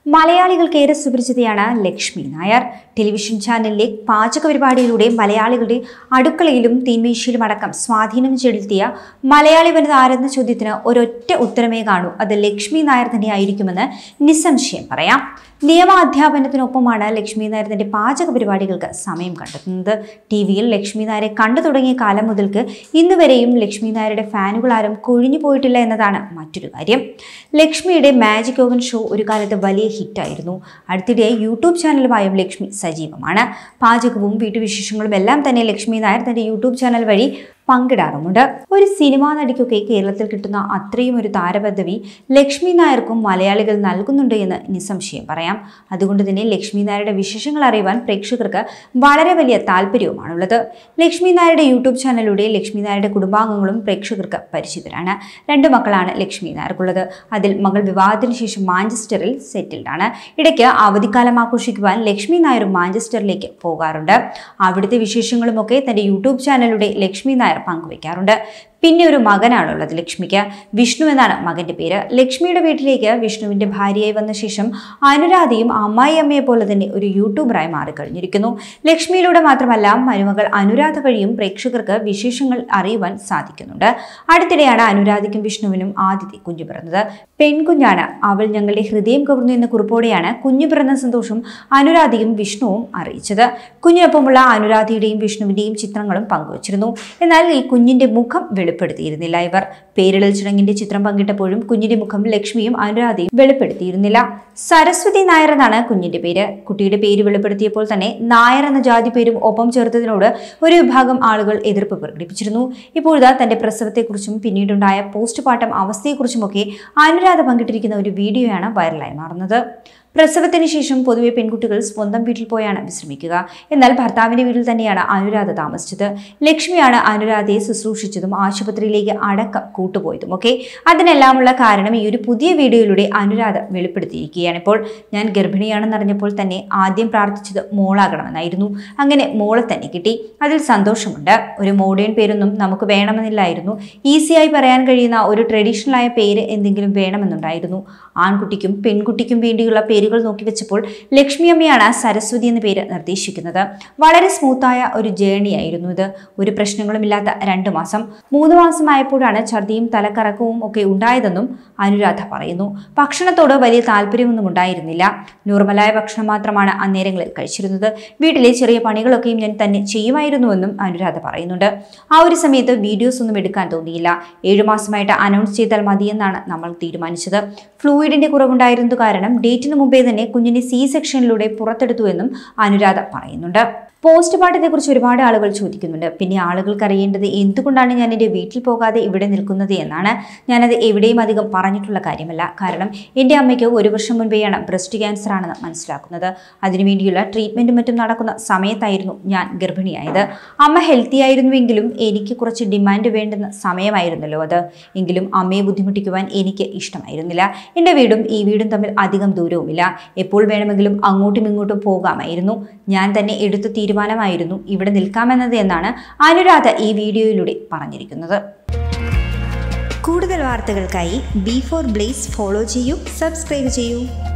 മലയാളികൾക്ക് ഏറെ സുപരിചിതയാണ് ലക്ഷ്മി നായർ ടെലിവിഷൻ ചാനലിലെ പാചക പരിപാടിയിലൂടെ മലയാളികളുടെ അടുക്കളയിലും തീൻമേശയിലും അടക്കം സ്വാധീനം ചെലുത്തിയ മലയാളി വനിത ആരെന്ന ചോദ്യത്തിന് ഒരൊറ്റ ഉത്തരമേ കാണൂ അത് ലക്ഷ്മി നായർ തന്നെയായിരിക്കുമെന്ന് നിസ്സംശയം പറയാം നിയമ അധ്യാപനത്തിനൊപ്പമാണ് ലക്ഷ്മി നായർ തന്റെ പാചക പരിപാടികൾക്ക് സമയം കണ്ടെത്തുന്നത് ടി വിയിൽ ലക്ഷ്മി നായരെ കണ്ടു തുടങ്ങിയ കാലം മുതൽക്ക് ഇന്ന് വരെയും ലക്ഷ്മി നായരുടെ ഫാനുകൾ ആരും കൊഴിഞ്ഞു പോയിട്ടില്ല എന്നതാണ് മറ്റൊരു കാര്യം ലക്ഷ്മിയുടെ മാജിക് ഓവൻ ഷോ ഒരു കാലത്ത് വലിയ ഹിറ്റായിരുന്നു അടുത്തിടെ യൂട്യൂബ് ചാനലുമായും ലക്ഷ്മി സജീവമാണ് പാചകവും വീട്ടുവിശേഷങ്ങളും എല്ലാം തന്നെ ലക്ഷ്മി നായർ തന്റെ യൂട്യൂബ് ചാനൽ വഴി പങ്കിടാറുമുണ്ട് ഒരു സിനിമാ നടിക്കൊക്കെ കേരളത്തിൽ കിട്ടുന്ന അത്രയും ഒരു താരപദവി ലക്ഷ്മി നായർക്കും മലയാളികൾ നൽകുന്നുണ്ട് എന്ന് നിസ്സംശയം പറയാം അതുകൊണ്ട് തന്നെ ലക്ഷ്മി നായരുടെ വിശേഷങ്ങൾ അറിയുവാൻ പ്രേക്ഷകർക്ക് വളരെ വലിയ താല്പര്യവുമാണുള്ളത് ലക്ഷ്മി നായരുടെ യൂട്യൂബ് ചാനലിലൂടെ ലക്ഷ്മി നായരുടെ കുടുംബാംഗങ്ങളും പ്രേക്ഷകർക്ക് പരിചിതരാണ് രണ്ട് മക്കളാണ് ലക്ഷ്മി നായർക്കുള്ളത് അതിൽ മകൾ വിവാഹത്തിന് ശേഷം മാഞ്ചസ്റ്ററിൽ സെറ്റിൽഡ് ആണ് ഇടയ്ക്ക് അവധിക്കാലം ആഘോഷിക്കുവാൻ ലക്ഷ്മി നായരും മാഞ്ചസ്റ്ററിലേക്ക് പോകാറുണ്ട് അവിടുത്തെ വിശേഷങ്ങളുമൊക്കെ തന്റെ യൂട്യൂബ് ചാനലിലൂടെ ലക്ഷ്മി നായർ പങ്കുവയ്ക്കാറുണ്ട് പിന്നെ ഒരു മകനാണുള്ളത് ലക്ഷ്മിക്ക് വിഷ്ണു എന്നാണ് മകന്റെ പേര് ലക്ഷ്മിയുടെ വീട്ടിലേക്ക് വിഷ്ണുവിന്റെ ഭാര്യയായി വന്ന ശേഷം അനുരാധയും അമ്മായി അമ്മയെ പോലെ തന്നെ ഒരു യൂട്യൂബറായി മാറിക്കഴിഞ്ഞിരിക്കുന്നു ലക്ഷ്മിയിലൂടെ മാത്രമല്ല മരുമകൾ അനുരാധ വഴിയും പ്രേക്ഷകർക്ക് വിശേഷങ്ങൾ അറിയുവാൻ സാധിക്കുന്നുണ്ട് അടുത്തിടെയാണ് അനുരാധയ്ക്കും വിഷ്ണുവിനും ആദ്യത്തെ കുഞ്ഞു പിറന്നത് പെൺകുഞ്ഞാണ് അവൾ ഞങ്ങളുടെ ഹൃദയം കവർന്നു എന്ന കുറിപ്പോടെയാണ് കുഞ്ഞു പിറന്ന സന്തോഷം അനുരാധയും വിഷ്ണുവും അറിയിച്ചത് കുഞ്ഞിനൊപ്പമുള്ള അനുരാധയുടെയും വിഷ്ണുവിന്റെയും ചിത്രങ്ങളും പങ്കുവച്ചിരുന്നു എന്നാൽ ഈ കുഞ്ഞിന്റെ മുഖം വെളിപ്പെടുത്തിയിരുന്നില്ല ഇവർ പേരിടൽ ചടങ്ങിന്റെ ചിത്രം പങ്കിട്ടപ്പോഴും കുഞ്ഞിന്റെ മുഖം ലക്ഷ്മിയും അനുരാധയും വെളിപ്പെടുത്തിയിരുന്നില്ല സരസ്വതി നായർ എന്നാണ് കുഞ്ഞിന്റെ പേര് കുട്ടിയുടെ പേര് വെളിപ്പെടുത്തിയപ്പോൾ തന്നെ നായർ എന്ന ജാതി പേരും ഒപ്പം ചേർത്തതിനോട് ഒരു വിഭാഗം ആളുകൾ എതിർപ്പ് പ്രകടിപ്പിച്ചിരുന്നു ഇപ്പോഴിതാ തന്റെ പ്രസവത്തെക്കുറിച്ചും പിന്നീടുണ്ടായ പോസ്റ്റ്മോർട്ടം അവസ്ഥയെക്കുറിച്ചുമൊക്കെ അനുരാധ പങ്കിട്ടിരിക്കുന്ന ഒരു വീഡിയോയാണ് വൈറലായി മാറുന്നത് പ്രസവത്തിന് ശേഷം പൊതുവെ പെൺകുട്ടികൾ സ്വന്തം വീട്ടിൽ പോയാണ് വിശ്രമിക്കുക എന്നാൽ ഭർത്താവിന്റെ വീട്ടിൽ തന്നെയാണ് അനുരാധ താമസിച്ചത് ലക്ഷ്മിയാണ് അനുരാധയെ ശുശ്രൂഷിച്ചതും ആശുപത്രിയിലേക്ക് അടക്കം കൂട്ടുപോയതും ഒക്കെ അതിനെല്ലാമുള്ള കാരണം ഈ ഒരു പുതിയ വീഡിയോയിലൂടെ അനുരാധ വെളിപ്പെടുത്തിയിരിക്കുകയാണ് ഇപ്പോൾ ഞാൻ ഗർഭിണിയാണെന്നറിഞ്ഞപ്പോൾ തന്നെ ആദ്യം പ്രാർത്ഥിച്ചത് മോളാകണമെന്നായിരുന്നു അങ്ങനെ മോളെ തന്നെ കിട്ടി അതിൽ സന്തോഷമുണ്ട് ഒരു മോഡേൺ പേരൊന്നും നമുക്ക് വേണമെന്നില്ലായിരുന്നു ഈസിയായി പറയാൻ കഴിയുന്ന ഒരു ട്രഡീഷണലായ പേര് എന്തെങ്കിലും വേണമെന്നുണ്ടായിരുന്നു ആൺകുട്ടിക്കും പെൺകുട്ടിക്കും വേണ്ടിയുള്ള പേരുകൾ നോക്കി വെച്ചപ്പോൾ ലക്ഷ്മി അമ്മയാണ് സരസ്വതി എന്ന പേര് നിർദ്ദേശിക്കുന്നത് വളരെ സ്മൂത്തായ ഒരു ജേണി ആയിരുന്നു ഇത് ഒരു പ്രശ്നങ്ങളുമില്ലാത്ത രണ്ട് മാസം മൂന്ന് മാസമായപ്പോഴാണ് ഛർദിയും തലക്കറക്കവും ഒക്കെ ഉണ്ടായതെന്നും അനുരാധ പറയുന്നു ഭക്ഷണത്തോട് വലിയ താല്പര്യമൊന്നും ഉണ്ടായിരുന്നില്ല നോർമലായ ഭക്ഷണം മാത്രമാണ് അന്നേരങ്ങളിൽ കഴിച്ചിരുന്നത് വീട്ടിലെ ചെറിയ പണികളൊക്കെയും ഞാൻ തന്നെ ചെയ്യുമായിരുന്നുവെന്നും അനുരാധ പറയുന്നുണ്ട് ആ ഒരു സമയത്ത് വീഡിയോസ് ഒന്നും എടുക്കാൻ തോന്നിയില്ല ഏഴു മാസമായിട്ട് അനൗൺസ് ചെയ്താൽ മതിയെന്നാണ് നമ്മൾ തീരുമാനിച്ചത് ഫ്ലൂയിഡിന്റെ കുറവുണ്ടായിരുന്നത് കാരണം ഡേറ്റിന് മുമ്പേ തന്നെ കുഞ്ഞിനെ സി സെക്ഷനിലൂടെ പുറത്തെടുത്തുവെന്നും അനുരാധ പറയുന്നുണ്ട് പോസ്റ്റ്മോർട്ടത്തെ കുറിച്ച് ഒരുപാട് ആളുകൾ ചോദിക്കുന്നുണ്ട് പിന്നെ ആളുകൾക്ക് അറിയേണ്ടത് എന്തുകൊണ്ടാണ് ഞാൻ എൻ്റെ വീട്ടിൽ പോകാതെ ഇവിടെ നിൽക്കുന്നത് എന്നാണ് ഞാനത് എവിടെയും അധികം പറഞ്ഞിട്ടുള്ള കാര്യമല്ല കാരണം എൻ്റെ അമ്മയ്ക്ക് ഒരു വർഷം മുൻപേയാണ് ബ്രസ്റ്റ് ക്യാൻസർ ആണെന്ന് മനസ്സിലാക്കുന്നത് അതിനുവേണ്ടിയുള്ള ട്രീറ്റ്മെൻറ്റും മറ്റും നടക്കുന്ന സമയത്തായിരുന്നു ഞാൻ ഗർഭിണിയായത് അമ്മ ഹെൽത്തി ആയിരുന്നുവെങ്കിലും എനിക്ക് കുറച്ച് ഡിമാൻഡ് വേണ്ടുന്ന സമയമായിരുന്നല്ലോ അത് എങ്കിലും അമ്മയെ ബുദ്ധിമുട്ടിക്കുവാൻ എനിക്ക് ഇഷ്ടമായിരുന്നില്ല എൻ്റെ വീടും ഈ വീടും തമ്മിൽ അധികം ദൂരവുമില്ല എപ്പോൾ വേണമെങ്കിലും അങ്ങോട്ടും ഇങ്ങോട്ടും പോകാമായിരുന്നു ഞാൻ തന്നെ എടുത്ത തീരുമാനമായിരുന്നു ഇവിടെ നിൽക്കാമെന്നത് എന്നാണ് അനുരാധ ഈ വീഡിയോയിലൂടെ പറഞ്ഞിരിക്കുന്നത് കൂടുതൽ വാർത്തകൾക്കായി ബി ഫോർ ബ്ലേസ് ഫോളോ ചെയ്യൂ സബ്സ്ക്രൈബ് ചെയ്യൂ